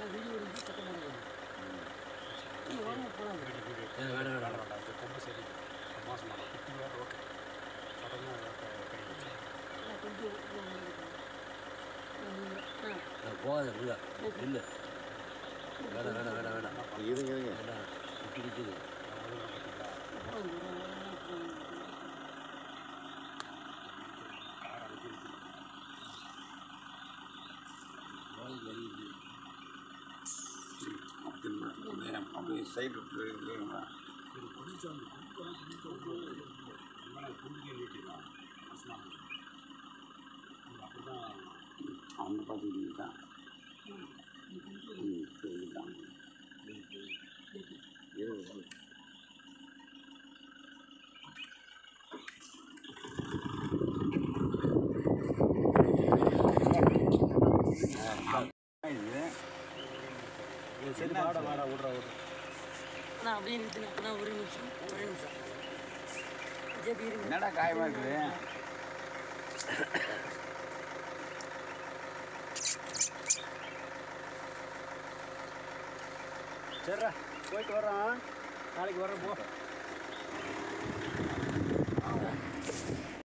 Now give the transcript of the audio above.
Video இருந்து சத்தம் போடுறது நீ வாங்க போகலாம் ஏன் வேணாம் வேணாம் வேண்டாம் வேண்டாம் இது கொம்பு சரி மோசமான குட்டி வேறு ஓகே சடங்காக கை வச்சு நான் கொஞ்சம் உள்ள வந்துருக்கேன். நான் நில்லுறேன். ஆ, நான் போகாத இல்லை இல்லை வேணாம் வேணாம் வேணாம் வேணாம் இருங்க இருங்க வேணாம் குட்டி நிற்குது ஒழுங்காக பார்த்தீங்களா அப்புறம் இங்க ஒரு வாரம் அப்புறம் கார் அனுப்பிடுச்சு வாங்கி வலி இருக்குது. அப்படியே அப்படியே சைடு விட்டுருங்களா இது கொஞ்சம் அந்த கும்பெல்லாம் கொஞ்சம் உங்களை கும்பிக்கை நீட்டிடலாம் மோசமான அப்படி தான் அவங்க பார்த்துக்கிட்டீங்க தான் ம் சரிதான் இருங்க இது இது சரி சின்ன வாடா வாடா விட்றா விட்றா அண்ணா அப்படியே நிறுத்துங்க அண்ணா ஒரு நிமிஷம் ஒரு நிமிஷம் ஜேபி இருங்க என்னடா காயமா இருக்குது சரிடா போயிட்டு வரோம் நாளைக்கு வர்றேன் போ